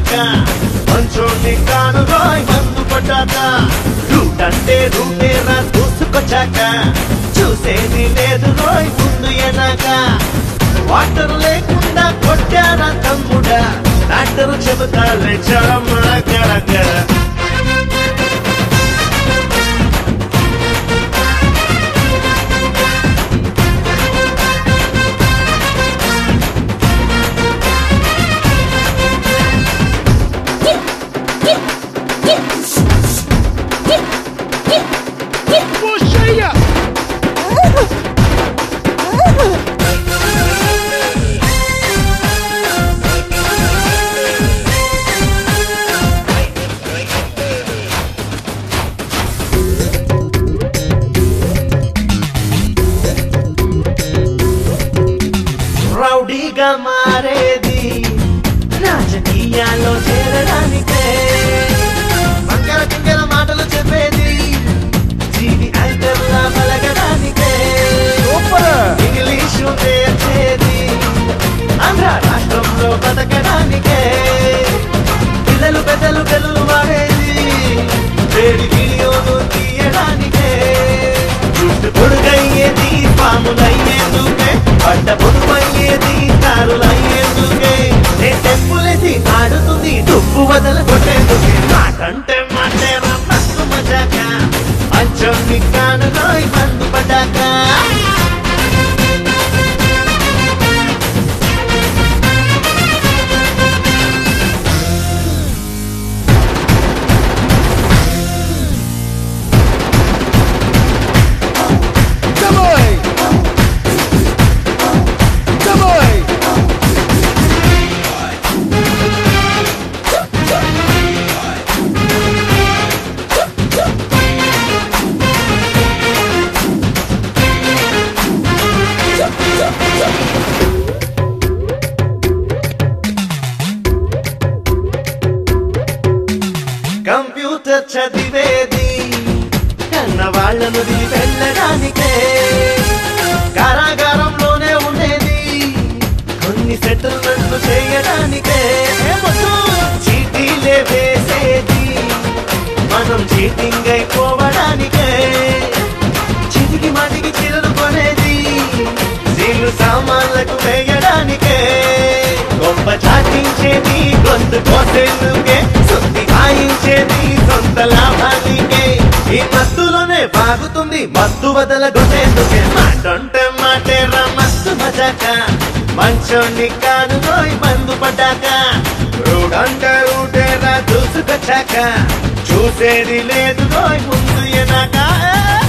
పడ్డాక మంచోడిని కాను రోయ్ మందు పడ్డాక రూట్ అంటే రూటే రా దూసుకొచ్చాక చూసేది లేదు రోయ్ ముందు ఎనాక వాటర్ లేకుండా కొట్టారా తమ్ముడా డాక్టర్ చెబుతాలే చరమ్మ గరగ రౌడీగా మారేది రాజకీయాల్లో చేరడానికే వంకర కింకర మాటలు చెప్పేది జీవి యాంకర్లా పలకడానికే ఇంగ్లీషు నేర్చేది ఆంధ్ర రాష్ట్రంలో బతకడానికే పిల్లలు పెద్దలు పిల్లలు వాడేది వేడి వీడియోలు తీయడానికే జుట్టు పొడుగయ్యేది పాములయ్యేందుకే పడ్డ పొడుమయ్యేది కారులయ్యేందుకే నే టెంపులేసి ఆడుతుంది తుప్పు వదల కొట్టేందుకే మాటంటే మాటే మస్తు మజాక అచ్చం కాను రోయ్ మందు పడ్డాక Давай! Давай! కంప్యూటర్ చదివేది కన్న వాళ్ళను దిగి వెళ్ళడానికే కారాగారంలోనే ఉండేది కొన్ని సెటిల్మెంట్లు చేయడానికే చీటీలే వేసేది మనం చీటింగ్ అయిపోవడానికే చిటికి మాటికి చీరలు కొనేది సీలు సామాన్లకు వేయడానికే గొప్ప చాటించేది గొంతు కోసేందుకే సొంతి వాయించేది సొంత లాభానికే ఈ మత్తులోనే బాగుతుంది మత్తు వదల గొట్టేందుకే మాటంటే మాటే రా మస్తు మజాక మంచోని కాను రోయ్ మందు పడ్డాక రూడంటే రూటే రా దూసుకొచ్చాక చూసేది లేదు రోయ్ ముందు ఎనాక